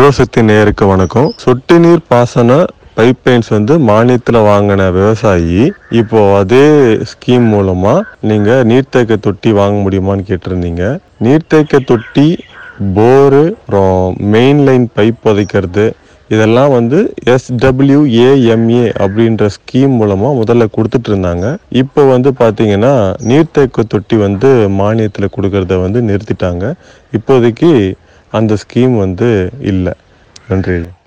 சக்தி நேருக்கு வணக்கம் சொட்டு நீர் பாசன பைப் லைன்ஸ் வந்து மானியத்தில் வாங்கின விவசாயி இப்போ அதே ஸ்கீம் மூலமா நீங்க நீர்த்தேக்க தொட்டி வாங்க முடியுமான்னு கேட்டிருந்தீங்க நீர்த்தேக்க தொட்டி போரு அப்புறம் மெயின் லைன் பைப் புதைக்கிறது இதெல்லாம் வந்து எஸ்டபிள்யூஏஎம்ஏ அப்படின்ற ஸ்கீம் மூலமா முதல்ல கொடுத்துட்டு இருந்தாங்க இப்போ வந்து பாத்தீங்கன்னா நீர்த்தேக்க தொட்டி வந்து மானியத்தில் கொடுக்கறத வந்து நிறுத்திட்டாங்க இப்போதைக்கு அந்த ஸ்கீம் வந்து இல்லை நன்றி